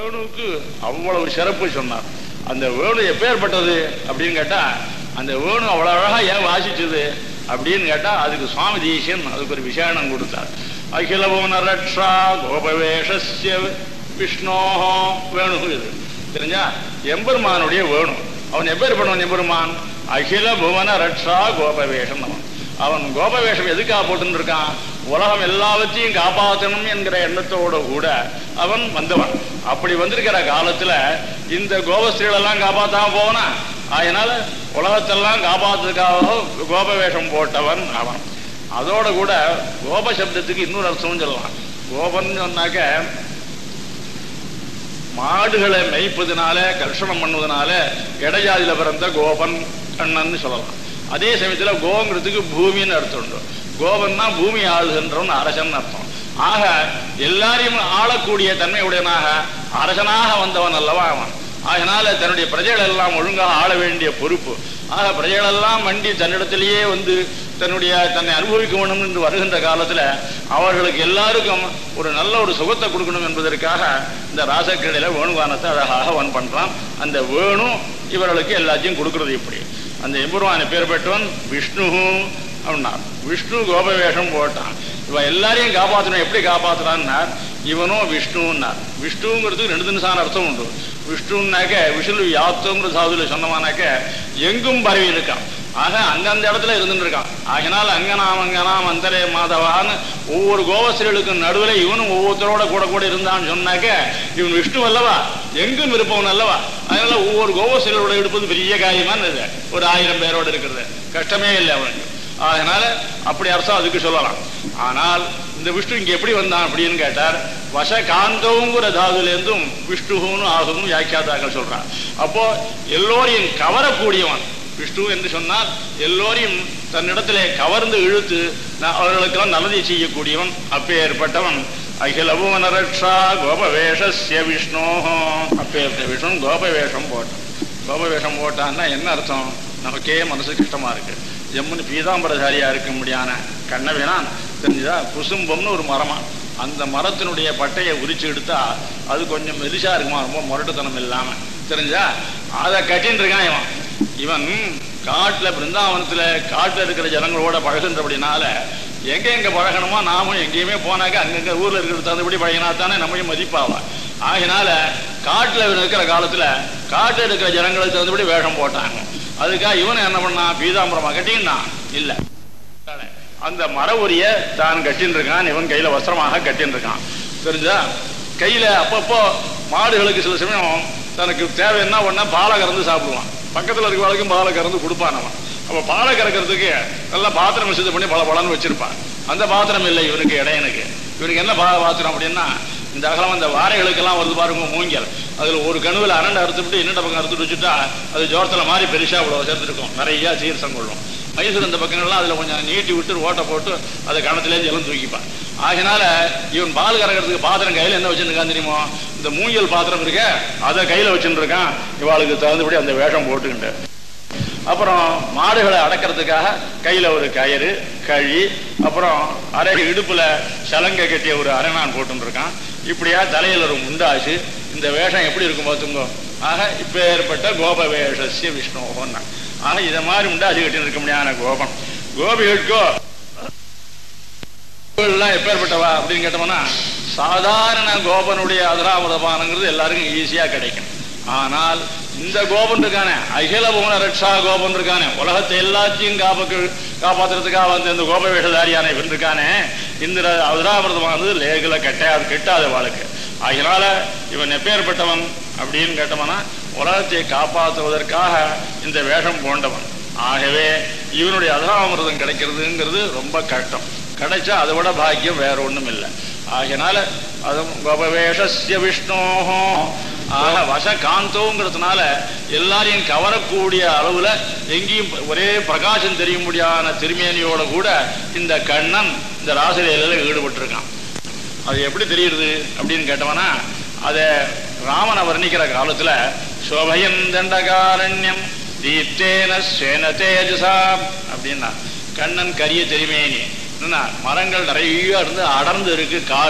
வேணுவுக்கு அவ்வளவு சிறப்பு சொன்னார் அந்த வேணு எப்பேற்பட்டது அப்படின்னு கேட்டா அந்த வேணு அவ்வளவு அழகா ஏன் வாசிச்சது அப்படின்னு கேட்டா அதுக்கு சுவாமி தேசியன் அதுக்கு ஒரு விசேஷம் கொடுத்தார் அகில புவன ரட்சா கோபவேஷஸ்ய விஷ்ணோஹோ வேணு இது தெரிஞ்சா எம்பெருமானுடைய வேணு அவன் எப்பேர் பண்ணுவான் எம்பெருமான் அகில புவன ரட்சா கோபவேஷம் அவன் அவன் கோபவேஷம் எதுக்காக போட்டுன்னு இருக்கான் உலகம் எல்லாவற்றையும் காப்பாற்றணும் என்கிற எண்ணத்தோட கூட அவன் வந்தவன் அப்படி வந்திருக்கிற காலத்துல இந்த கோபஸ்திரீகளெல்லாம் காப்பாத்தாம போவனா அதனால உலகத்தெல்லாம் காப்பாத்துறதுக்காக கோபவேஷம் போட்டவன் அவன் அதோட கூட கோப சப்தத்துக்கு இன்னொரு அர்த்தமும் சொல்லலாம் கோபன் சொன்னாக்க மாடுகளை மேய்ப்பதுனால கர்ஷணம் பண்ணுவதனால இடைஜாதியில பிறந்த கோபன் கண்ணன் சொல்லலாம் அதே சமயத்துல கோங்கிறதுக்கு பூமின்னு அர்த்தம் உண்டு கோபன்னா பூமி ஆளுகின்றவன் அரசன் அர்த்தம் ஆக எல்லாரையும் ஆளக்கூடிய தன்மை உடையனாக அரசனாக வந்தவன் அல்லவா அவன் அதனால தன்னுடைய பிரஜைகள் எல்லாம் ஒழுங்காக ஆள வேண்டிய பொறுப்பு ஆக பிரஜைகள் எல்லாம் வண்டி தன்னிடத்திலேயே வந்து தன்னுடைய தன்னை அனுபவிக்க வேண்டும் என்று வருகின்ற காலத்துல அவர்களுக்கு எல்லாருக்கும் ஒரு நல்ல ஒரு சுகத்தை கொடுக்கணும் என்பதற்காக இந்த ராசக்கிடையில வேணுகானத்தை அழகாக அவன் பண்றான் அந்த வேணு இவர்களுக்கு எல்லாத்தையும் கொடுக்கிறது இப்படி அந்த எம்பெருமான பேர் பெற்றவன் விஷ்ணு அப்படின்னா விஷ்ணு கோபவேஷம் போட்டான் இவன் எல்லாரையும் காப்பாற்றணும் எப்படி காப்பாத்துறான்னா இவனும் விஷ்ணுன்னார் விஷ்ணுங்கிறதுக்கு ரெண்டு தினசான அர்த்தம் உண்டு விஷ்ணுன்னாக்க விஷ்ணு யாத்தோங்கிற சாதுல சொன்னமானாக்க எங்கும் பரவி இருக்கான் ஆக அந்தந்த இடத்துல இருந்துட்டு இருக்கான் ஆகினால் அங்கனாம் அங்கனாம் அந்தரே மாதவான்னு ஒவ்வொரு கோவஸ்திரிகளுக்கும் நடுவில் இவனும் ஒவ்வொருத்தரோட கூட கூட இருந்தான்னு சொன்னாக்க இவன் விஷ்ணு அல்லவா எங்கும் இருப்பவன் அல்லவா அதனால ஒவ்வொரு கோவஸ்திரிகளோட எடுப்பது பெரிய காரியமான இது ஒரு ஆயிரம் பேரோட இருக்கிறது கஷ்டமே இல்லை அவனுக்கு அதனால அப்படி அர்த்தம் அதுக்கு சொல்லலாம் ஆனால் இந்த விஷ்ணு இங்க எப்படி வந்தான் அப்படின்னு கேட்டார் வச காந்தோங்கிற தாதுலேருந்தும் விஷ்ணுன்னு ஆகும் வியாக்கியாதாக்கள் சொல்றான் அப்போ எல்லோரையும் கவரக்கூடியவன் விஷ்ணு என்று சொன்னால் எல்லோரையும் தன்னிடத்திலே கவர்ந்து இழுத்து ந- அவர்களுக்கெல்லாம் நல்லதை செய்யக்கூடியவன் அப்பேற்பட்டவன் அகில புவன ரக்ஷா கோபவேஷஸ்ய விஷ்ணோ அப்பேற்பட்ட விஷ்ணு கோபவேஷம் போட்டான் கோபவேஷம் போட்டான்னா என்ன அர்த்தம் நமக்கே மனசு கஷ்டமா இருக்கு ஜம்முன்னு பீதாம்பரதாரியா இருக்க முடியான கண்ணவினான் தெரிஞ்சுதா குசும்பம்னு ஒரு மரமா அந்த மரத்தினுடைய பட்டையை உரிச்சு எடுத்தா அது கொஞ்சம் மெலிசா இருக்குமா ரொம்ப முரட்டுத்தனம் இல்லாம தெரிஞ்சா அதை கட்டின்னு இருக்கான் இவன் இவன் காட்டுல பிருந்தாவனத்துல காட்டுல இருக்கிற ஜனங்களோட பழகுன்றபடினால எங்க எங்க பழகணுமோ நாமும் எங்கேயுமே போனாக்க அங்கங்க ஊர்ல இருக்கிறது தகுந்தபடி பழகினா தானே நம்மையும் மதிப்பாவா ஆகினால காட்டுல இவன் இருக்கிற காலத்துல காட்டுல இருக்கிற ஜனங்களுக்கு தகுந்தபடி வேஷம் போட்டாங்க அதுக்காக இவன் என்ன பண்ணான் பீதாம்பரமா கட்டினான் இல்ல அந்த மர உரிய தான் கட்டின்னு இருக்கான் இவன் கையில வஸ்திரமாக கட்டின்னு இருக்கான் தெரிஞ்சா கையில அப்பப்போ மாடுகளுக்கு சில சமயம் தனக்கு தேவைன்னா ஒன்னா பாலை கறந்து சாப்பிடுவான் பக்கத்துல இருக்க வரைக்கும் பாலை கறந்து கொடுப்பான் அவன் அப்ப பாலை கறக்கிறதுக்கு நல்லா பாத்திரம் சித்து பண்ணி பல பலன்னு வச்சிருப்பான் அந்த பாத்திரம் இல்லை இவனுக்கு இடையனுக்கு இவனுக்கு என்ன பா- பாத்திரம் அப்படின்னா இந்த அகலம் அந்த வாரைகளுக்கெல்லாம் வருது பாருங்க மூங்கில் அதுல ஒரு கணுவில் அரண்டை அறுத்துவிட்டு இன்னொரு பக்கம் அறுத்துட்டு வச்சுட்டா அது ஜோரத்துல மாதிரி பெருசா இவ்வளவு சேர்த்துருக்கும் நிறைய சீரசம் கொள்ளும் மைசூர் அந்த பக்கங்கள்லாம் அதுல கொஞ்சம் நீட்டி விட்டு ஓட்டை போட்டு அதை கணத்திலே ஜலம் தூக்கிப்பான் ஆகினால இவன் பால் கறக்கிறதுக்கு பாத்திரம் கையில என்ன வச்சுருக்கான் தெரியுமோ இந்த மூங்கில் பாத்திரம் இருக்க அதை கையில வச்சுட்டு இருக்கான் இவாளுக்கு தகுந்தபடி அந்த வேஷம் போட்டுக்கிட்டு அப்புறம் மாடுகளை அடக்கிறதுக்காக கையில ஒரு கயிறு கழி அப்புறம் அரை இடுப்புல சலங்கை கட்டிய ஒரு அரைநான் போட்டுன்னு இருக்கான் இப்படியா தலையில ஒரு முண்டாச்சு இந்த வேஷம் எப்படி இருக்கும் பார்த்துங்கோ ஆக இப்ப ஏற்பட்ட கோப வேஷஸ்ய விஷ்ணுவோன்னா ஆக இதை மாதிரி முண்டாச்சு கட்டின்னு இருக்க முடியாத கோபம் கோபிகளுக்கோ எல்லாம் எப்பேற்பட்டவா அப்படின்னு கேட்டோம்னா சாதாரண கோபனுடைய அதராமதபானங்கிறது எல்லாருக்கும் ஈஸியா கிடைக்கும் ஆனால் இந்த கோபன் இருக்கானே அகில புவன ரட்சா கோபன் இருக்கானே உலகத்தை எல்லாத்தையும் காப்பாக்கு காப்பாத்துறதுக்காக வந்து இந்த கோப வேஷதாரியான இவன் இருக்கானே இந்த அதராமிரதமானது லேகில கட்டாது கெட்டாத வாழ்க்கை அதனால இவன் எப்பேற்பட்டவன் அப்படின்னு கேட்டோம்னா உலகத்தை காப்பாற்றுவதற்காக இந்த வேஷம் போண்டவன் ஆகவே இவனுடைய அதராமிரதம் கிடைக்கிறதுங்கிறது ரொம்ப கஷ்டம் கிடைச்சா அதை விட பாக்கியம் வேற ஒண்ணும் இல்லை ஆகையினால அதுவும் கோபவேஷஸ்ய விஷ்ணோஹோ ஆக வச காந்தோங்கிறதுனால எல்லாரையும் கவரக்கூடிய அளவுல எங்கேயும் ஒரே பிரகாசம் தெரிய முடியாத திருமேனியோட கூட இந்த கண்ணன் இந்த ராசிரியல ஈடுபட்டிருக்கான் அது எப்படி தெரியுது அப்படின்னு கேட்டவனா அதை ராமனை வர்ணிக்கிற காலத்துல சோபயன் தண்டகாரண்யம் தீப்தேன ஸ்வேன தேஜசா அப்படின்னா கண்ணன் கரிய திருமேனி என்ன மரங்கள் நிறைய இருந்து அடர்ந்து இருக்கு காடு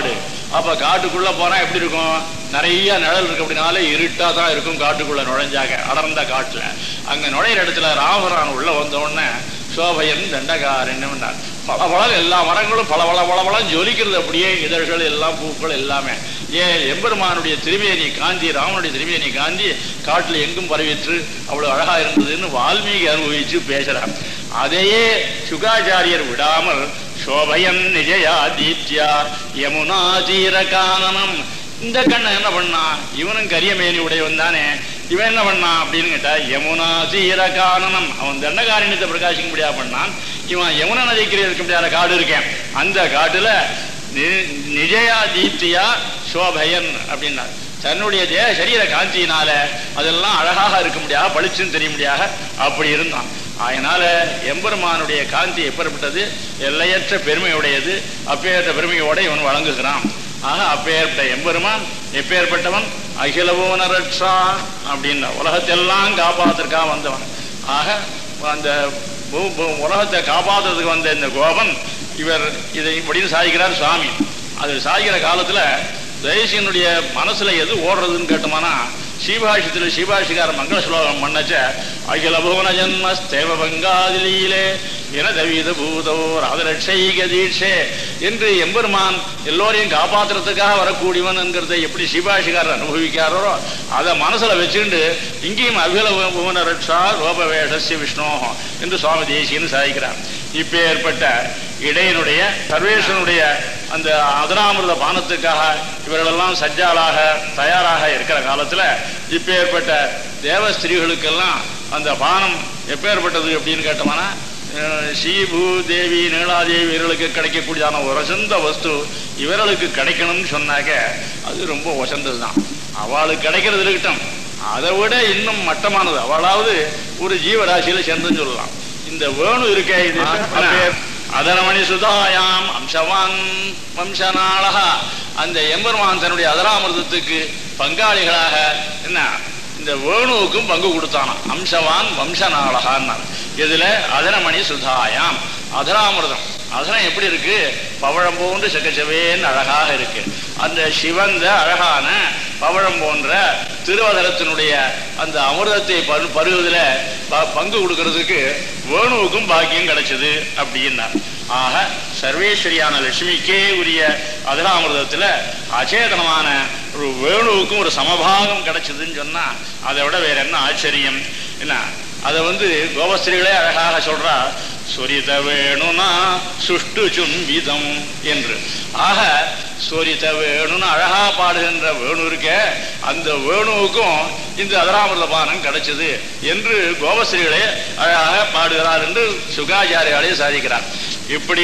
அப்ப காட்டுக்குள்ள போனா எப்படி இருக்கும் நிறைய நிழல் இருக்கு அப்படினால இருட்டா தான் இருக்கும் காட்டுக்குள்ள நுழைஞ்சாங்க அடர்ந்த காட்டுல அங்க நுழையிற இடத்துல ராமரான் உள்ள வந்த உடனே சோபையன் தண்டகாரன் பல பல எல்லா மரங்களும் பல பல பல பலம் ஜொலிக்கிறது அப்படியே இதழ்கள் எல்லாம் பூக்கள் எல்லாமே ஏன் எம்பெருமானுடைய திருவேணி காந்தி ராமனுடைய திருவேணி காந்தி காட்டுல எங்கும் பரவிற்று அவ்வளவு அழகா இருந்ததுன்னு வால்மீகி அனுபவிச்சு பேசுறார் அதையே சுகாச்சாரியர் விடாமல் சோபயன் நிஜயா தீப்தியா யமுனா தீர கானனம் இந்த கண்ணன் என்ன பண்ணான் இவனும் கரியமேனி உடையவன் தானே இவன் என்ன பண்ணான் அப்படின்னு கேட்டா யமுனா தீர கானனம் அவன் தண்டகாரண்யத்தை பிரகாசிக்க முடியாது பண்ணான் இவன் யமுனா நதிக்கு இருக்க முடியாத காடு இருக்கேன் அந்த காட்டுல நி- நிஜயா தீப்தியா சோபயன் அப்படின்னார் தன்னுடைய தேக சரீர காந்தியினால அதெல்லாம் அழகாக இருக்க முடியாது பளிச்சுன்னு தெரிய முடியாது அப்படி இருந்தான் அதனால எம்பெருமானுடைய காந்தி எப்பேற்பட்டது எல்லையற்ற பெருமையுடையது அப்பேற்ற பெருமையோட இவன் வழங்குகிறான் ஆக அப்பேற்பட்ட எம்பெருமான் எப்பேற்பட்டவன் அகிலவோன ரட்சா அப்படின்னா உலகத்தெல்லாம் காப்பாத்திற்காக வந்தவன் ஆக அந்த பூ- பூ- உலகத்தை காப்பாத்துறதுக்கு வந்த இந்த கோபன் இவர் இதை இப்படின்னு சாதிக்கிறார் சுவாமி அது சாதிக்கிற காலத்துல தேசியனுடைய மனசுல எது ஓடுறதுன்னு கேட்டோம்னா ஸ்ரீபாஷித்துல ஸ்ரீபாஷிகார மங்கள ஸ்லோகம் பண்ணச்ச அகில புவன ஜன்ம ஸ்தேவ பங்காதிலீலே வினதவீத பூதோ ராதரட்சைக தீட்சே என்று எம்பெருமான் எல்லோரையும் காப்பாத்துறதுக்காக வரக்கூடியவன் என்கிறதை எப்படி ஸ்ரீபாஷிகாரர் அனுபவிக்காரோ அதை மனசுல வச்சுண்டு இங்கேயும் அகில புவன ரட்சா ரோபவேஷஸ்ய விஷ்ணோ என்று சுவாமி தேசியன்னு சாதிக்கிறார் இப்ப ஏற்பட்ட இடையனுடைய சர்வேஸ்வரனுடைய அந்த அதனாமிருத பானத்துக்காக இவர்களெல்லாம் சஜ்ஜாலாக தயாராக இருக்கிற காலத்துல இப்ப ஏற்பட்ட தேவ ஸ்திரீகளுக்கெல்லாம் அந்த பானம் எப்பேற்பட்டது அப்படின்னு கேட்டோம்னா அஹ், ஸ்ரீபூ தேவி நீலாதேவி இவர்களுக்கு கிடைக்கக்கூடியதான ஒரு வசந்த வஸ்து இவர்களுக்கு கிடைக்கணும்னு சொன்னாக்க அது ரொம்ப வசந்ததுதான் அவளுக்கு கிடைக்கிறது இருக்கட்டும் அதை விட இன்னும் மட்டமானது அவளாவது ஒரு ஜீவராசியில சேர்ந்துன்னு சொல்லலாம் இந்த வேணு இருக்கே இது அப்பேர் அதரமணி சுதாயாம் அம்சவான் வம்சநாளகா அந்த எம்பெருமான் தன்னுடைய அதராமிர்தத்துக்கு பங்காளிகளாக என்ன இந்த வேணுவுக்கும் பங்கு கொடுத்தானாம் அம்சவான் வம்சநாளகான்னார் இதுல அதரமணி சுதாயாம் அதராமிர்தம் அதரம் எப்படி இருக்கு பவழம் போன்று செக்கச்சவேன்னு அழகாக இருக்கு அந்த சிவந்த அழகான பவழம் போன்ற திருவதரத்தினுடைய அந்த அமிர்தத்தை பரு- பருகுதுல ப- பங்கு கொடுக்கறதுக்கு வேணுவுக்கும் பாக்கியம் கிடைச்சது அப்படின்னார் ஆக சர்வேஸ்வரியான லட்சுமிக்கே உரிய அதராமிர்தத்துல அச்சேதனமான ஒரு வேணுவுக்கும் ஒரு சமபாகம் கிடைச்சதுன்னு சொன்னா அதை விட வேற என்ன ஆச்சரியம் என்ன அதை வந்து கோபஸ்திரிகளே அழகாக சொல்றா சொரித வேணுனா சுஷ்டு சும்பிதம் என்று ஆக சொரித வேணும்னு அழகா பாடுகின்ற வேணு இருக்க அந்த வேணுவுக்கும் இந்த அதராமிரத பானம் கிடைச்சது என்று கோபஸ்ரீகளே அழகாக பாடுகிறார் என்று சுகாச்சாரியாலே சாதிக்கிறார் இப்படி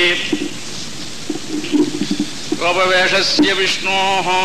கோபவேஷஸ்ய விஷ்ணோ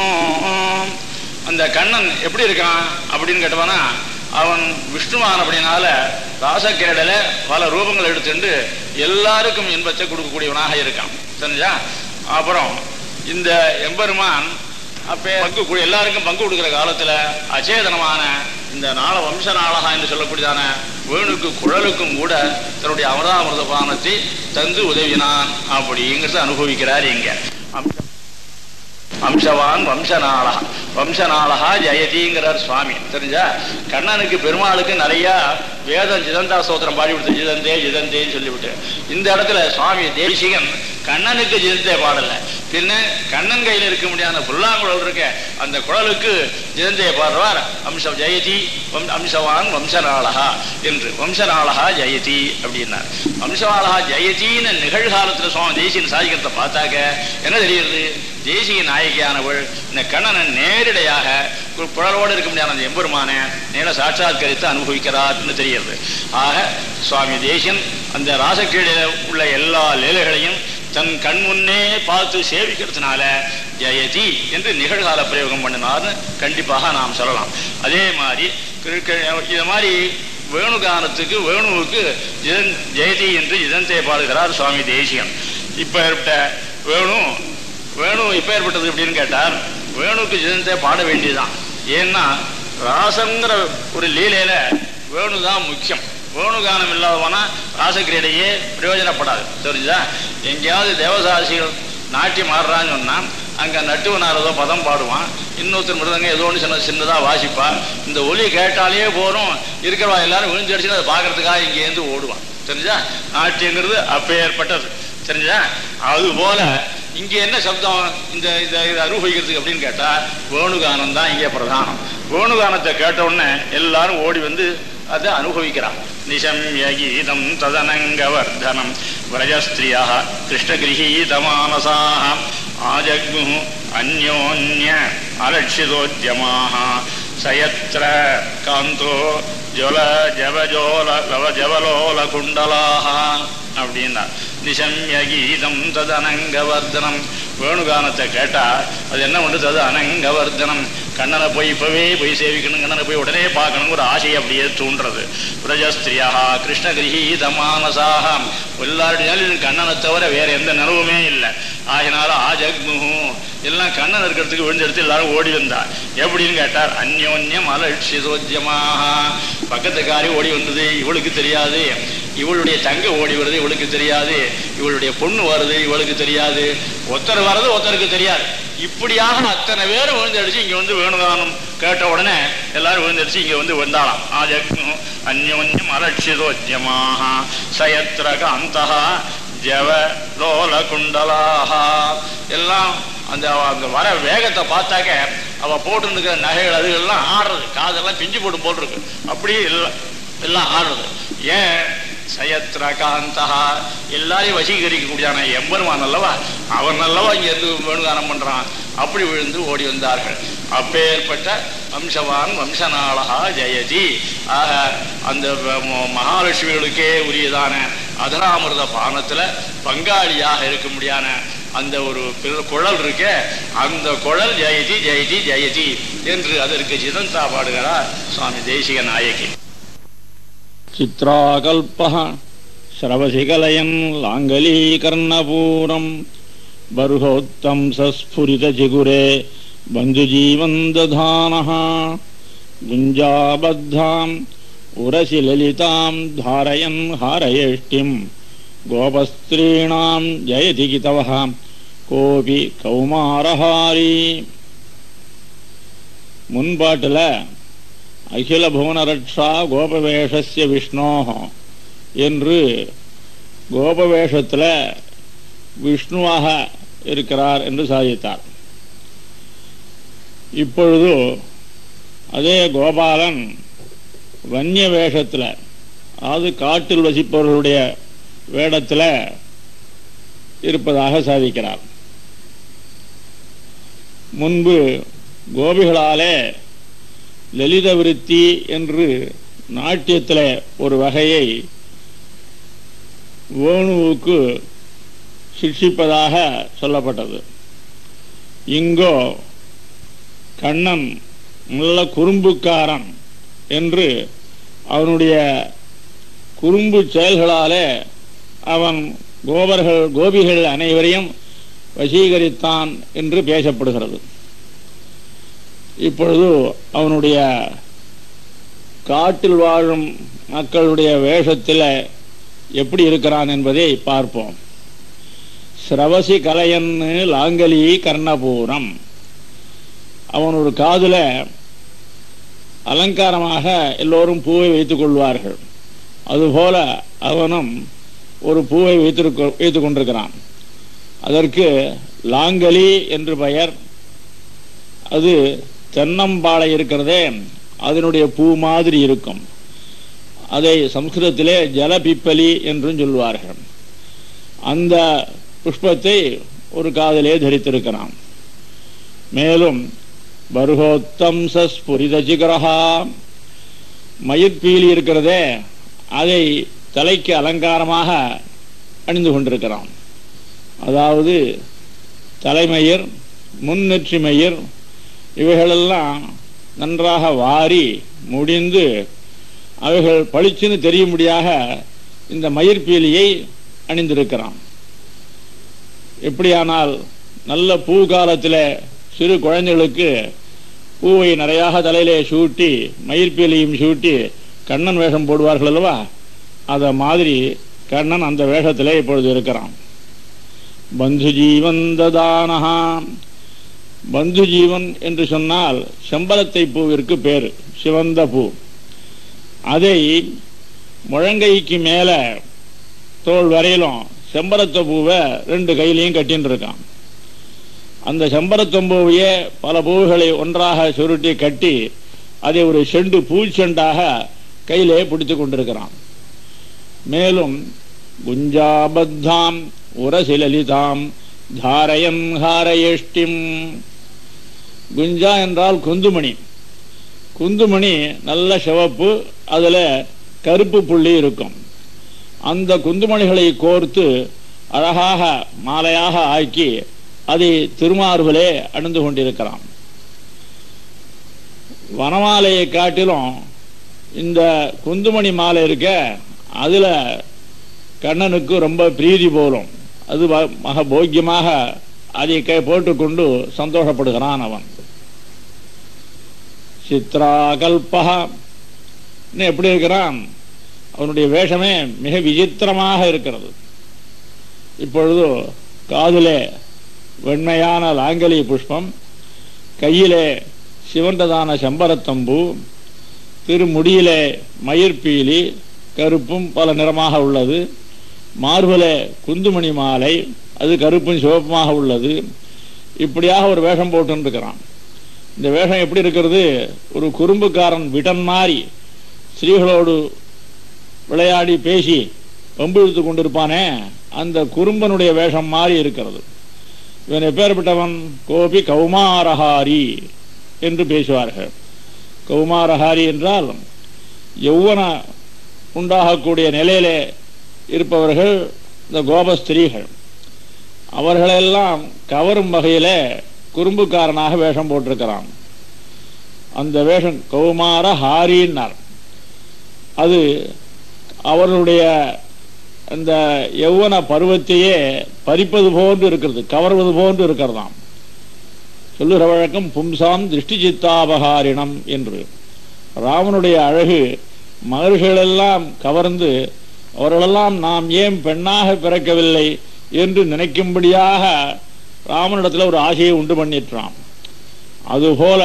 அந்த கண்ணன் எப்படி இருக்கான் அப்படின்னு கேட்டவனா அவன் விஷ்ணுவான் அப்படினால ராசக்கிரடல பல ரூபங்கள் எடுத்துட்டு எல்லாருக்கும் இன்பத்தை கொடுக்கக்கூடியவனாக இருக்கான் தெரிஞ்சா அப்புறம் இந்த எம்பெருமான் அப்ப பங்கு கொடு- எல்லாருக்கும் பங்கு கொடுக்கிற காலத்துல அச்சேதனமான இந்த நாள வம்ச நாளகா என்று சொல்லக்கூடியதான வேணுக்கு குழலுக்கும் கூட தன்னுடைய அமராமிரத பானத்தை தந்து உதவினான் அப்படிங்கிறத அனுபவிக்கிறார் இங்க அம்ச- அம்சவான் வம்சநாளகா வம்சநாளகா ஜெயதிங்கிறார் சுவாமி தெரிஞ்சா கண்ணனுக்கு பெருமாளுக்கு நிறைய வேதம் ஜிதந்தா ஸ்தோத்திரம் பாடி கொடுத்து ஜிதந்தே ஜிதந்தேன்னு சொல்லிவிட்டு இந்த இடத்துல சுவாமி தேசிகன் கண்ணனுக்கு ஜிதந்தே பாடல பின்ன கண்ணன் கையில் இருக்க முடியாத புல்லாங்குழல் இருக்க அந்த குழலுக்கு ஜிதந்தே பாடுவார் அம்ச ஜெயதி வம்- அம்சவான் வம்சநாளகா என்று வம்சநாளகா ஜெயதி அப்படின்னார் வம்சநாளகா ஜெயதின்னு நிகழ்காலத்துல சுவாமி தேசியன் சாதிக்கிறத பார்த்தாக்க என்ன தெரியுது தேசிய நாயகியானவள் இந்த கண்ணனை நேரடியாக ஒரு புழலோடு இருக்க முடியாத அந்த எம்பெருமான நேர சாட்சாத்கரித்து அனுபவிக்கிறார்னு தெரியுது ஆக சுவாமி தேசியன் அந்த ராசக்கீழில உள்ள எல்லா லீலைகளையும் தன் கண் முன்னே பார்த்து சேவிக்கிறதுனால ஜெயதி என்று நிகழ்கால பிரயோகம் பண்ணினார்னு கண்டிப்பாக நாம் சொல்லலாம் அதே மாதிரி கிருக்க- இது மாதிரி வேணுகானத்துக்கு வேணுவுக்கு ஜெயன் ஜெயதி என்று இதந்தே பாடுகிறார் சுவாமி தேசிகன் இப்ப ஏற்பட்ட வேணு வேணு இப்ப ஏற்பட்டது எப்படின்னு கேட்டார் வேணுக்கு ஜெயந்தே பாட வேண்டியதுதான் ஏன்னா ராசங்கிற ஒரு லீலையில வேணுதான் முக்கியம் வேணுகானம் இல்லாதவனா ராசக்கிரீடையே பிரயோஜனப்படாது தெரிஞ்சா எங்கேயாவது தேவசாசிகள் நாட்டியம் ஆடுறான்னு சொன்னா அங்க நட்டுவனார் ஏதோ பதம் பாடுவான் இன்னொருத்தர் மிருதங்க ஏதோ ஒன்று சின்ன சின்னதா வாசிப்பா இந்த ஒலி கேட்டாலே போறோம் இருக்கிறவா எல்லாரும் விழுந்து அடிச்சுன்னு அதை பார்க்கறதுக்காக இங்கேருந்து ஓடுவான் தெரிஞ்சா நாட்டியங்கிறது அப்பேற்பட்டது தெரிஞ்சா அது போல இங்க என்ன சப்தம் இந்த இதை இதை அனுபவிக்கிறதுக்கு அப்படின்னு கேட்டா வேணுகானம் தான் இங்கே பிரதானம் வேணுகானத்தை கேட்ட உடனே எல்லாரும் ஓடி வந்து அதை அனுபவிக்கிறான் நிசம்ய கீதம் ததனங்கவர்தனம் விரஜஸ்திரியா கிருஷ்ணகிரகீதமானசாக ஆஜக்மு அந்யோன்ய அலட்சிதோத்யமாக சயத்ர காந்தோ ஜல ஜவஜோல லவ ஜவலோல குண்டலாக அப்படின்னா நிசம்ய கீதம் தது அனங்கவர்தனம் வேணுகானத்தை கேட்டா அது என்ன பண்ணுது அது அனங்கவர்தனம் கண்ணனை போய் இப்பவே போய் சேவிக்கணும் கண்ணனை போய் உடனே பார்க்கணும் ஒரு ஆசையை அப்படியே தூண்டுறது பிரஜஸ்திரியா கிருஷ்ணகிரகீத மானசாக எல்லாருடைய கண்ணனை தவிர வேற எந்த நிலவுமே இல்லை ஆகினால ஆஜக்முகு எல்லாம் கண்ணன் இருக்கிறதுக்கு விழுந்தெடுத்து எல்லாரும் ஓடி வந்தா எப்படின்னு கேட்டார் அந்யோன்யம் அலட்சிதோத்தியமாக பக்கத்துக்காரி ஓடி வந்தது இவளுக்கு தெரியாது இவளுடைய தங்க ஓடி வருது இவளுக்கு தெரியாது இவளுடைய பொண்ணு வருது இவளுக்கு தெரியாது ஒருத்தர் வர்றது ஒருத்தருக்கு தெரியாது இப்படியாக அத்தனை பேரும் விழுந்தடிச்சு இங்க வந்து வேணுகானம் கேட்ட உடனே எல்லாரும் விழுந்தடிச்சு இங்க வந்து வந்தாளாம் ஆஜக்னு அந்யோன்யம் அலட்சிதோத்தியமாக சயத்ர காந்தா ஜவ லோல குண்டலாக எல்லாம் அந்த அந்த வர வேகத்தை பார்த்தாக்க அவ போட்டுருக்கிற நகைகள் அதுகள்லாம் ஆடுறது காதெல்லாம் பிஞ்சு போட்டு போட்டிருக்கு அப்படியே எல்லாம் எல்லாம் ஆடுறது ஏன் சயத்ர காந்தா எல்லாரையும் வசீகரிக்கக்கூடியான எம்பெருமான் அல்லவா அவன் அல்லவா இங்க இருந்து வேணுகானம் பண்றான் அப்படி விழுந்து ஓடி வந்தார்கள் அப்பேற்பட்ட வம்சவான் வம்சநாளகா ஜெயதி ஆக அந்த ம- மகாலட்சுமிகளுக்கே உரியதான அதனாமிர்த பானத்துல பங்காளியாக இருக்க முடியான அந்த ஒரு பிற- குழல் இருக்கே அந்த குழல் ஜெயதி ஜெயதி ஜெயதி என்று அதற்கு ஜிதந்தா பாடுகிறார் சுவாமி தேசிக நாயகி चित्राकल्पः श्रवसिकलयन् लाङ्गलीकर्णपूरम् बर्होत्तंसस्फुरितचिगुरे बन्धुजीवन् दधानः गुञ्जाबद्धाम् उरसि ललिताम् धारयन् हारयेष्टिम् गोपस्त्रीणाम् जयति कितवः कोऽपि कौमारहारी முன்பாட்டுல அகில புவனரட்சா கோபவேஷஸ்ய விஷ்ணோஹ என்று கோபவேஷத்துல விஷ்ணுவாக இருக்கிறார் என்று சாதித்தார் இப்பொழுது அதே கோபாலன் வன்னிய வேஷத்துல அதாவது காட்டில் வசிப்பவர்களுடைய வேடத்துல இருப்பதாக சாதிக்கிறார் முன்பு கோபிகளாலே லலித விருத்தி என்று நாட்டியத்தில் ஒரு வகையை வேணுவுக்கு சிக்ஷிப்பதாக சொல்லப்பட்டது இங்கோ கண்ணன் நல்ல குறும்புக்காரன் என்று அவனுடைய குறும்பு செயல்களாலே அவன் கோபர்கள் கோபிகள் அனைவரையும் வசீகரித்தான் என்று பேசப்படுகிறது இப்பொழுது அவனுடைய காட்டில் வாழும் மக்களுடைய வேஷத்தில் எப்படி இருக்கிறான் என்பதை பார்ப்போம் ஸ்ரவசி கலையன்னு லாங்கலி கர்ணபூரம் அவன் ஒரு காதுல அலங்காரமாக எல்லோரும் பூவை வைத்துக் கொள்வார்கள் அதுபோல அவனும் ஒரு பூவை வைத்திருக்க வைத்துக் கொண்டிருக்கிறான் அதற்கு லாங்கலி என்று பெயர் அது தென்னம்பாளை இருக்கிறதே அதனுடைய பூ மாதிரி இருக்கும் அதை சம்ஸ்கிருதத்திலே ஜலபிப்பலி என்றும் சொல்வார்கள் அந்த புஷ்பத்தை ஒரு காதலே தரித்திருக்கிறான் மேலும் பர்ஹோத்தம் ஸ்புரித சிகரஹா மயிர்பீலி இருக்கிறதே அதை தலைக்கு அலங்காரமாக அணிந்து கொண்டிருக்கிறான் அதாவது தலைமயிர் முன்னெற்றி மயிர் இவைகளெல்லாம் நன்றாக வாரி முடிந்து அவைகள் பளிச்சுன்னு தெரியும்படியாக இந்த மயிர்பீலியை அணிந்திருக்கிறான் எப்படியானால் நல்ல பூ காலத்தில் சிறு குழந்தைகளுக்கு பூவை நிறையாக தலையிலே சூட்டி மயிர்பீலியும் சூட்டி கண்ணன் வேஷம் போடுவார்கள் அல்லவா அதை மாதிரி கண்ணன் அந்த வேஷத்திலே இப்பொழுது இருக்கிறான் பந்து ஜீவந்ததானஹா பந்து ஜீவன் என்று சொன்னால் செம்பலத்தை பூவிற்கு பேரு சிவந்த பூ அதை முழங்கைக்கு மேல தோல் வரையிலும் செம்பரத்த பூவை ரெண்டு கையிலையும் கட்டின்னு இருக்கான் அந்த செம்பரத்தம்பூவையே பல பூவுகளை ஒன்றாக சுருட்டி கட்டி அதை ஒரு செண்டு பூச்செண்டாக கையிலே பிடித்து கொண்டிருக்கிறான் மேலும் குஞ்சாபத்தாம் உரசிலலிதாம் தாரயம் ஹாரயஷ்டிம் குஞ்சா என்றால் குந்துமணி குந்துமணி நல்ல சிவப்பு அதுல கருப்பு புள்ளி இருக்கும் அந்த குந்துமணிகளை கோர்த்து அழகாக மாலையாக ஆக்கி அதை திருமார்பிலே அணிந்து கொண்டிருக்கிறான் வனமாலையை காட்டிலும் இந்த குந்துமணி மாலை இருக்க அதுல கண்ணனுக்கு ரொம்ப பிரீதி போலும் அது வ- மக போக்கியமாக அதை கை போட்டுக்கொண்டு சந்தோஷப்படுகிறான் அவன் சித்ராகல்பா இன்னும் எப்படி இருக்கிறான் அவனுடைய வேஷமே மிக விசித்திரமாக இருக்கிறது இப்பொழுது காதிலே வெண்மையான லாங்கலி புஷ்பம் கையிலே சிவந்ததான செம்பரத்தம்பூ திருமுடியிலே மயிர்பீலி கருப்பும் பல நிறமாக உள்ளது மார்பிலே குந்துமணி மாலை அது கருப்பும் சிவப்புமாக உள்ளது இப்படியாக ஒரு வேஷம் போட்டுருக்கிறான் இந்த வேஷம் எப்படி இருக்கிறது ஒரு குறும்புக்காரன் விடன் மாறி ஸ்திரீகளோடு விளையாடி பேசி வம்பு இழுத்து கொண்டிருப்பானே அந்த குறும்பனுடைய வேஷம் மாறி இருக்கிறது இவன் எப்பேற்பட்டவன் கோபி கௌமாரஹாரி என்று பேசுவார்கள் கௌமாரஹாரி என்றால் யௌவன உண்டாகக்கூடிய நிலையிலே இருப்பவர்கள் இந்த கோபஸ்திரீகள் அவர்களெல்லாம் கவரும் வகையிலே குறும்புக்காரனாக வேஷம் போட்டிருக்கிறான் அந்த வேஷம் கௌமார ஹாரின்னார் அது அவர்களுடைய அந்த யௌவன பருவத்தையே பறிப்பது போன்று இருக்கிறது கவர்வது போன்று இருக்கிறதாம் சொல்லுகிற வழக்கம் பும்சாம் திருஷ்டி சித்தாபகாரிணம் என்று ராமனுடைய அழகு மகர்களெல்லாம் கவர்ந்து அவர்களெல்லாம் நாம் ஏன் பெண்ணாக பிறக்கவில்லை என்று நினைக்கும்படியாக ராமனிடத்தில் ஒரு ஆசையை உண்டு பண்ணிற்றான் அதுபோல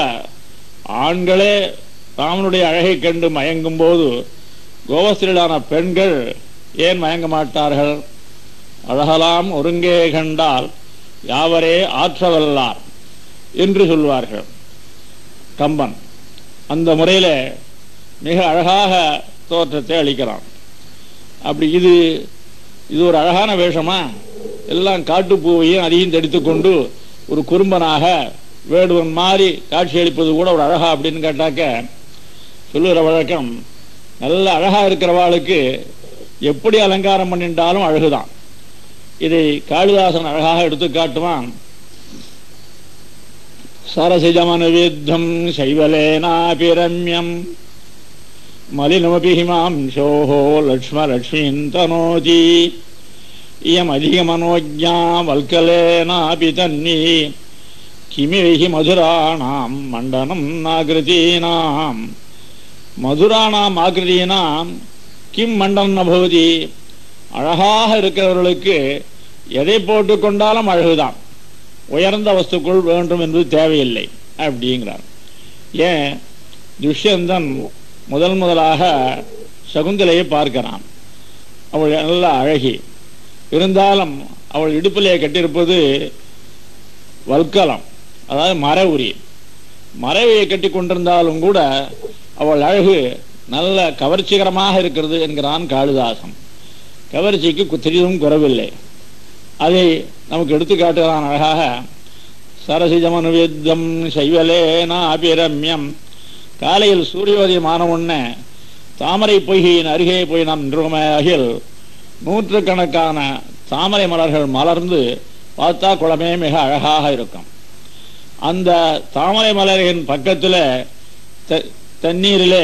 ஆண்களே ராமனுடைய அழகை கண்டு மயங்கும் போது கோவஸ்திரீலான பெண்கள் ஏன் மயங்க மாட்டார்கள் அழகலாம் ஒருங்கே கண்டால் யாவரே ஆற்றவல்லார் என்று சொல்வார்கள் கம்பன் அந்த முறையில மிக அழகாக தோற்றத்தை அளிக்கிறான் அப்படி இது இது ஒரு அழகான வேஷமா எல்லாம் காட்டுப்பூவையும் அதையும் தடித்துக் கொண்டு ஒரு குறும்பனாக வேடுவன் மாதிரி காட்சியளிப்பது கூட ஒரு அழகா அப்படின்னு கேட்டாக்க சொல்லுகிற வழக்கம் நல்ல அழகா இருக்கிறவாளுக்கு எப்படி அலங்காரம் பண்ணிட்டாலும் அழகுதான் இதை காளிதாசன் அழகாக எடுத்து காட்டுவான் சரசிஜமனுவித்தம் சைவலேனாபி ரம்யம் மலினமபி ஹிமாம்சோஹோ லக்ஷ்மலக்ஷ்மீன் தனோதி இயமதிகமனோஜா வல்கலேனாபி தன்னி கிமிவைகி மதுராணாம் மண்டனம் நாகிருதீனாம் மதுராணாம் ஆகிருதீனாம் கிம் மண்டனம் நபவதி அழகாக இருக்கிறவர்களுக்கு எதை போட்டுக்கொண்டாலும் அழகுதான் உயர்ந்த வஸ்துக்கள் வேண்டும் என்பது தேவையில்லை அப்படிங்கிறார் ஏன் துஷ்யந்தன் முதல் முதலாக சகுந்தலையை பார்க்கிறான் அவள் நல்ல அழகி இருந்தாலும் அவள் இடுப்பிலே கட்டியிருப்பது வல்கலம் அதாவது மர உரி மறைவையை கட்டி கொண்டிருந்தாலும் கூட அவள் அழகு நல்ல கவர்ச்சிகரமாக இருக்கிறது என்கிறான் காளிதாசன் கவர்ச்சிக்கு சிறிதும் குறவில்லை அதை நமக்கு எடுத்து காட்டுகிறான் அழகாக சரசிஜமனுவித்தம் சைவலேனா அபிரம்யம் காலையில் சூரியோதயமான உடனே தாமரை பொய்கையின் அருகே போய் நாம் நின்றுமையாகில் நூற்றுக்கணக்கான தாமரை மலர்கள் மலர்ந்து பார்த்தா குளமே மிக அழகாக இருக்கும் அந்த தாமரை மலரின் பக்கத்தில் த- தண்ணீரிலே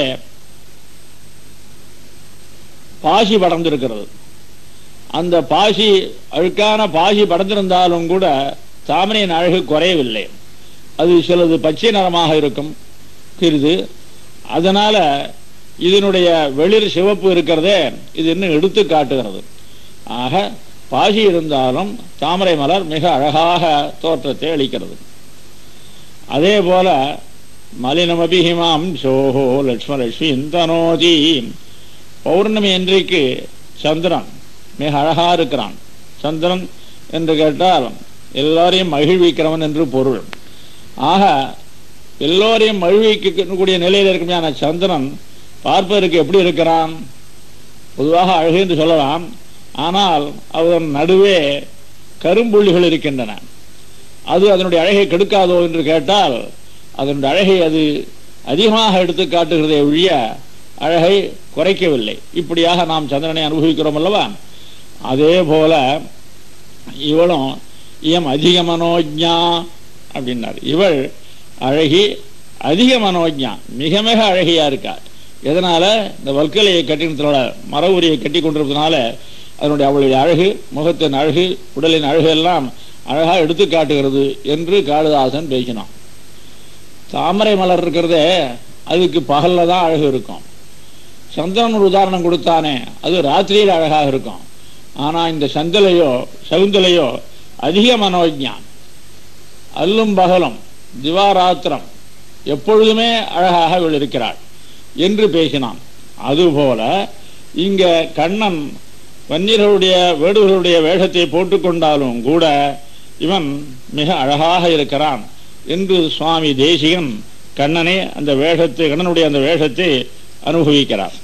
பாசி படர்ந்திருக்கிறது அந்த பாசி அழுக்கான பாசி படர்ந்திருந்தாலும் கூட தாமரையின் அழகு குறையவில்லை அது சிலது பச்சை நிறமாக இருக்கும் சிறிது அதனால இதனுடைய வெளிர் சிவப்பு இருக்கிறதே இது இன்னும் எடுத்து காட்டுகிறது ஆக பாசி இருந்தாலும் தாமரை மலர் மிக அழகாக தோற்றத்தை அளிக்கிறது அதே போல மலினமபிஹிமாம் சோஹோ லட்சுமலட்சுமி இந்தனோதி பௌர்ணமி அன்றைக்கு சந்திரன் மிக அழகா இருக்கிறான் சந்திரன் என்று கேட்டால் எல்லாரையும் மகிழ்விக்கிறவன் என்று பொருள் ஆக எல்லோரையும் மகிழ்விக்கக்கூடிய நிலையில் இருக்கக்கூடிய சந்திரன் பார்ப்பதற்கு எப்படி இருக்கிறான் பொதுவாக அழகு என்று சொல்லலாம் ஆனால் அதன் நடுவே கரும்புள்ளிகள் இருக்கின்றன அது அதனுடைய அழகை கெடுக்காதோ என்று கேட்டால் அதனுடைய அழகை அது அதிகமாக எடுத்து காட்டுகிறதே ஒழிய அழகை குறைக்கவில்லை இப்படியாக நாம் சந்திரனை அனுபவிக்கிறோம் அல்லவா அதே போல இவளும் இயம் அதிக மனோஜா அப்படின்னார் இவள் அழகி அதிக மனோஜா மிக மிக அழகியா இருக்கா எதனால இந்த வல்கலையை கட்டினத்தோட மர உரியை கட்டி கொண்டிருப்பதனால அதனுடைய அவளுடைய அழகு முகத்தின் அழகு உடலின் அழகு எல்லாம் அழகா எடுத்து காட்டுகிறது என்று காளிதாசன் பேசினான் தாமரை மலர் இருக்கிறதே அதுக்கு பகல்ல தான் அழகு இருக்கும் சந்திரன் ஒரு உதாரணம் கொடுத்தானே அது ராத்திரியில் அழகாக இருக்கும் ஆனா இந்த சந்தலையோ சகுந்தலையோ அதிக மனோஜான் அல்லும் பகலும் திவாராத்திரம் எப்பொழுதுமே அழகாக இவள் இருக்கிறாள் என்று பேசினான் அதுபோல இங்க கண்ணன் வன்னியர்களுடைய வேடுகளுடைய வேஷத்தை போட்டுக்கொண்டாலும் கூட இவன் மிக அழகாக இருக்கிறான் என்று சுவாமி தேசிகன் கண்ணனே அந்த வேஷத்தை கண்ணனுடைய அந்த வேஷத்தை அனுபவிக்கிறார்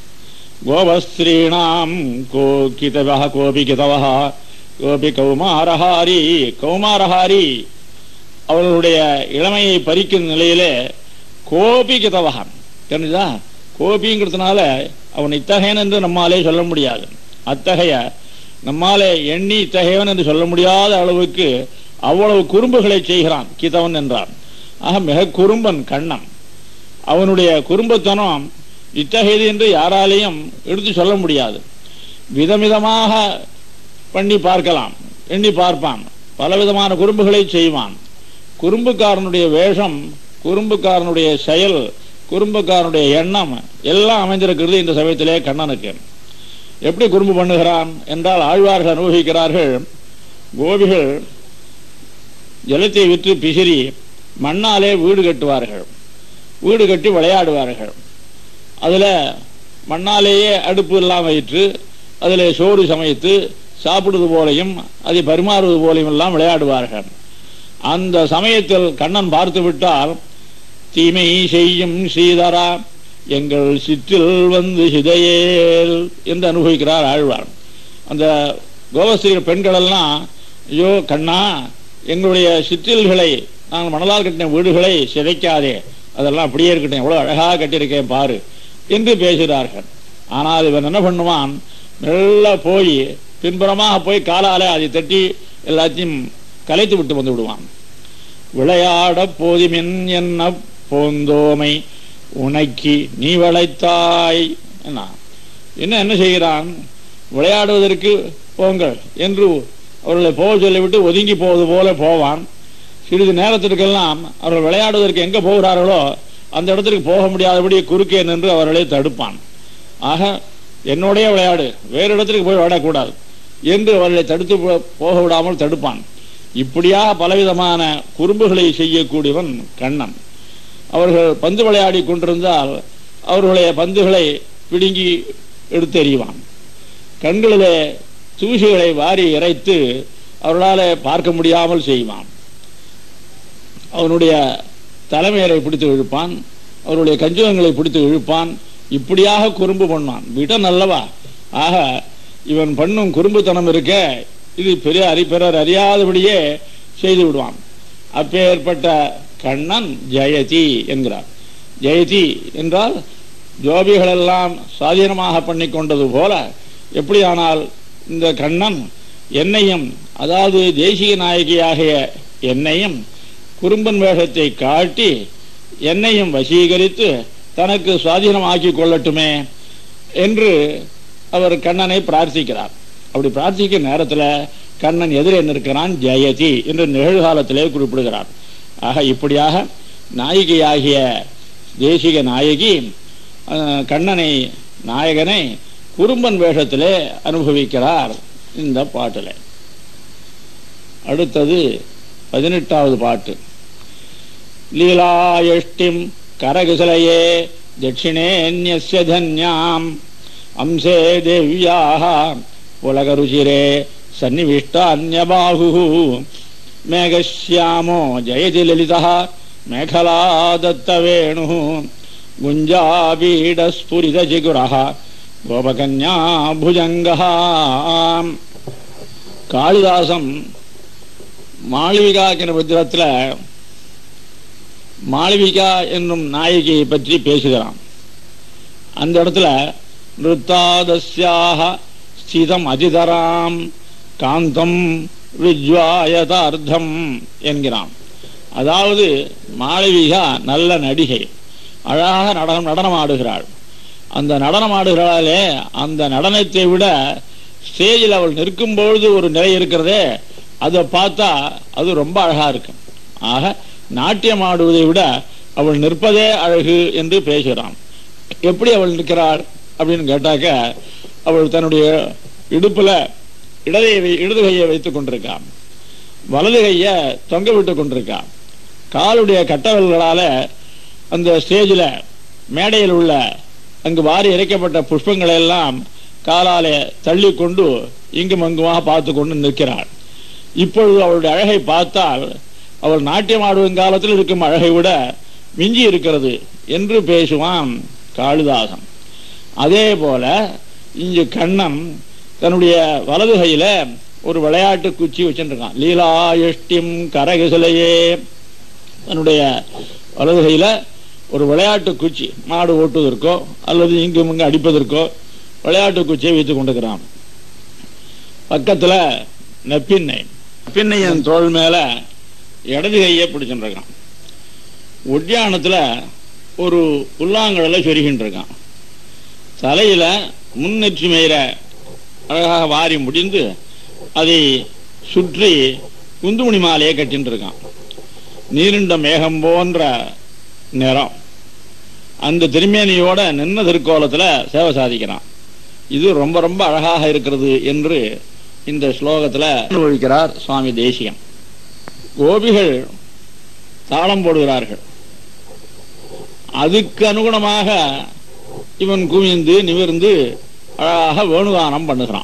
கோபஸ்திரீணாம் கோகிதவ கோபி கிதவ கோபி கௌமாரஹாரி கௌமாரஹாரி அவர்களுடைய இளமையை பறிக்கும் நிலையிலே கோபி கிதவகன் தெரிஞ்சுதா கோபிங்கிறதுனால அவன் இத்தகையன் என்று நம்மாலே சொல்ல முடியாது அத்தகைய நம்மாலே எண்ணி இத்தகையவன் என்று சொல்ல முடியாத அளவுக்கு அவ்வளவு குறும்புகளை செய்கிறான் கிதவன் என்றான் ஆக மிக குறும்பன் கண்ணன் அவனுடைய குறும்பத்தனம் இத்தகையது என்று யாராலையும் எடுத்து சொல்ல முடியாது விதவிதமாக பண்ணி பார்க்கலாம் எண்ணி பார்ப்பான் பலவிதமான குறும்புகளை செய்வான் குறும்புக்காரனுடைய வேஷம் குறும்புக்காரனுடைய செயல் குறும்புக்காரனுடைய எண்ணம் எல்லாம் அமைந்திருக்கிறது இந்த சமயத்திலே கண்ணனுக்கு எப்படி குறும்பு பண்ணுகிறான் என்றால் ஆழ்வார்கள் அனுபவிக்கிறார்கள் கோபிகள் ஜலத்தை விற்று பிசிறி மண்ணாலே வீடு கட்டுவார்கள் வீடு கட்டி விளையாடுவார்கள் அதுல மண்ணாலேயே அடுப்பு எல்லாம் வைத்து அதில் சோறு சமைத்து சாப்பிடுவது போலையும் அதை பரிமாறுவது போலையும் எல்லாம் விளையாடுவார்கள் அந்த சமயத்தில் கண்ணன் பார்த்து விட்டால் தீமை செய்யும் ஸ்ரீதரா எங்கள் சிற்றில் வந்து சிதையேல் என்று அனுபவிக்கிறார் ஆழ்வார் அந்த கோவஸ்திர பெண்கள் எல்லாம் ஐயோ கண்ணா எங்களுடைய சிற்றில்களை நாங்கள் மணலால் கட்டின வீடுகளை சிதைக்காதே அதெல்லாம் அப்படியே இருக்கட்டும் எவ்வளவு அழகாக கட்டியிருக்கேன் பாரு என்று பேசுகிறார்கள் ஆனால் இவன் என்ன பண்ணுவான் மெல்ல போய் பின்புறமாக போய் காலால அதை தட்டி எல்லாத்தையும் கலைத்து விட்டு வந்து விடுவான் விளையாட போதுமென் என்ன போந்தோமை உனக்கி நீ வளைத்தாய் என்ன என்ன என்ன செய்கிறான் விளையாடுவதற்கு போங்கள் என்று அவர்களை போக சொல்லிவிட்டு ஒதுங்கி போவது போல போவான் சிறிது நேரத்திற்கெல்லாம் அவர்கள் விளையாடுவதற்கு எங்க போகிறார்களோ அந்த இடத்திற்கு போக முடியாதபடி குறுக்கே நின்று அவர்களை தடுப்பான் ஆக என்னுடைய விளையாடு வேறு இடத்திற்கு போய் விளையாடக்கூடாது என்று அவர்களை தடுத்து போ- போக விடாமல் தடுப்பான் இப்படியாக பலவிதமான குறும்புகளை செய்யக்கூடியவன் கண்ணன் அவர்கள் பந்து விளையாடி கொண்டிருந்தால் அவர்களுடைய பந்துகளை பிடுங்கி எடுத்தெறிவான் கண்களிலே தூசிகளை வாரி இறைத்து அவர்களால் பார்க்க முடியாமல் செய்வான் அவனுடைய தலைமையரை பிடித்து இழுப்பான் அவருடைய கஞ்சுவங்களை பிடித்து இழுப்பான் இப்படியாக குறும்பு பண்ணான் விடன் அல்லவா ஆக இவன் பண்ணும் குறும்புத்தனம் இருக்க இது பெரிய அறி பிறர் அறியாதபடியே செய்து விடுவான் அப்பேற்பட்ட கண்ணன் ஜெயதி என்கிறார் ஜெயதி என்றால் ஜோபிகளெல்லாம் சுவாதீனமாக பண்ணி கொண்டது போல எப்படியானால் இந்த கண்ணன் என்னையும் அதாவது தேசிய நாயகியாகிய என்னையும் குறும்பன் வேஷத்தை காட்டி என்னையும் வசீகரித்து தனக்கு சுவாதீனமாக்கி கொள்ளட்டுமே என்று அவர் கண்ணனை பிரார்த்திக்கிறார் அப்படி பிரார்த்திக்கும் நேரத்தில் கண்ணன் எதிரே நிற்கிறான் ஜெயதி என்று நிகழ்காலத்திலே குறிப்பிடுகிறார் ஆக இப்படியாக நாயகியாகிய தேசிக நாயகி அஹ், கண்ணனை நாயகனை குறும்பன் வேஷத்திலே அனுபவிக்கிறார் இந்த பாட்டில் அடுத்தது பதினெட்டாவது பாட்டு லீலாயஷ்டிம் கரகுசலயே தட்சிணேன்யஸ்ய தன்யாம் அம்சே தேவ்யாः புலகருச்சிரே சன்னிவிஷ்டான்யபாहुः மேகश्यामो ஜயதி லலிதः மேகலா தத்தவேணுः குஞ்சாபீடஸ்புரிதஜிகுரः கோபகன்யா புஜங்கः காளிதாசம் மாளவிகா கிணபத்திரத்தில் மாளவிகா என்னும் நாயகியை பற்றி பேசுகிறான் அந்த இடத்துல நிறுத்தாதஸ்யாக ஸ்திதம் அதிதராம் காந்தம் விஜ்வாயதார்த்தம் என்கிறான் அதாவது மாளவிகா நல்ல நடிகை அழகாக நடனம் நடனம் ஆடுகிறாள் அந்த நடனம் ஆடுகிறாளே அந்த நடனத்தை விட ஸ்டேஜில் அவள் நிற்கும் பொழுது ஒரு நிலை இருக்கிறதே அதை பார்த்தா அது ரொம்ப அழகா இருக்கும் ஆக நாட்டியம் ஆடுவதை விட அவள் நிற்பதே அழகு என்று பேசுகிறான் எப்படி அவள் நிற்கிறாள் அப்படின்னு கேட்டாக்க அவள் தன்னுடைய இடுப்புல இடதை இடது கையை வைத்துக் கொண்டிருக்கான் வலது கையை தொங்க விட்டு கொண்டிருக்கான் காலுடைய கட்டவல்களால அந்த ஸ்டேஜில் மேடையில் உள்ள அங்கு வாரி இறைக்கப்பட்ட புஷ்பங்களை எல்லாம் காலாலே தள்ளி கொண்டு இங்கும் அங்குமாக பார்த்து கொண்டு நிற்கிறாள் இப்பொழுது அவளுடைய அழகை பார்த்தால் அவள் நாட்டியம் ஆடுவன் காலத்தில் இருக்கும் அழகை விட மிஞ்சி இருக்கிறது என்று பேசுவான் காளிதாசன் அதே போல இங்கு கண்ணன் தன்னுடைய வலது கையில ஒரு விளையாட்டு குச்சி வச்சுருக்கான் லீலாயஷ்டிம் கரகசிலையே தன்னுடைய வலது கையில ஒரு விளையாட்டு குச்சி மாடு ஓட்டுவதற்கோ அல்லது இங்கும் இங்கு அடிப்பதற்கோ விளையாட்டு குச்சியை வைத்துக் கொண்டிருக்கிறான் பக்கத்துல நெப்பின்னை நெப்பின்னையன் தோள் மேல இடது கையை பிடிச்சுட்டு இருக்கான் உத்தியானத்துல ஒரு புல்லாங்கடலை சொருகின்ற இருக்கான் தலையில முன்னெற்றி மேல அழகாக வாரி முடிந்து அதை சுற்றி குந்துமணி மாலையை கட்டின்னு இருக்கான் நீருண்ட மேகம் போன்ற நிறம் அந்த திருமேனியோட நின்ன திருக்கோலத்துல சேவை சாதிக்கிறான் இது ரொம்ப ரொம்ப அழகாக இருக்கிறது என்று இந்த ஸ்லோகத்துல அனுபவிக்கிறார் சுவாமி தேசியம் கோபிகள் தாளம் போடுகிறார்கள் அதுக்கு அனுகுணமாக இவன் குவிந்து நிமிர்ந்து அழகாக வேணுகானம் பண்ணுகிறான்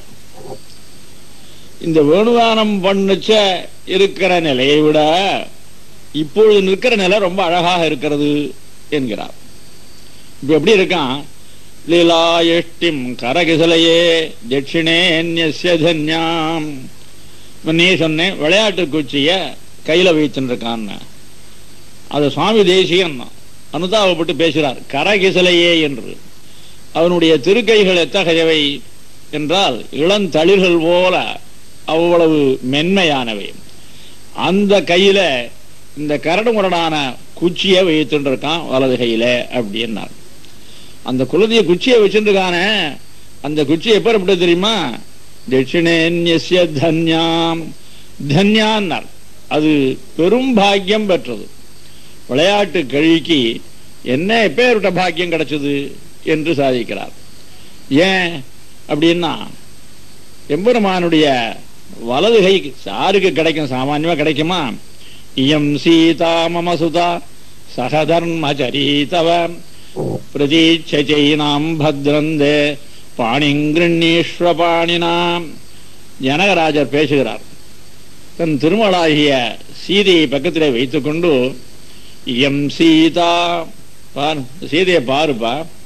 இந்த வேணுகானம் பண்ணுச்ச இருக்கிற நிலையை விட இப்பொழுது நிற்கிற நிலை ரொம்ப அழகாக இருக்கிறது என்கிறார் இப்ப எப்படி இருக்கான் லீலாயஷ்டிம் கரகிசலையே தட்சிணேன்யஸ்ய தன்யாம் இப்ப நீ சொன்னேன் விளையாட்டு குச்சிய கையில வைத்துன்னு இருக்கான்னு அது சுவாமி தேசியன் அனுதாபப்பட்டு பேசுகிறார் கரகிசலையே என்று அவனுடைய திருக்கைகள் எத்தகையவை என்றால் இளந்தளிர்கள் போல அவ்வளவு மென்மையானவை அந்த கையில இந்த கரடு முரடான குச்சியை வைத்துட்டு இருக்கான் வலது கையில அப்படின்னார் அந்த குலதிய குச்சியை வச்சுருக்கானே அந்த குச்சி எப்ப எப்படி தெரியுமா தட்சிணேன்யஸ்ய தன்யாம் தன்யான்னார் அது பெரும் பாக்கியம் பெற்றது விளையாட்டு கழிக்கு என்ன எப்பேற்பட்ட பாக்கியம் கிடைச்சது என்று சாதிக்கிறார் ஏன் அப்படின்னா எம்பெருமானுடைய வலது கை சாருக்கு கிடைக்கும் சாமான்யமா கிடைக்குமா இயம் சீதா மம சுதா சகதர்மச்சரீதவ பிரதீட்சைனாம் பத்ரந்தே பாணிங்கிருண்ணீஸ்வ பாணினாம் ஜனகராஜர் பேசுகிறார் தன் திருமலாகிய சீதையை பக்கத்திலே வைத்துக்கொண்டு இயம் சீதா பார் சீதையை பாருப்பா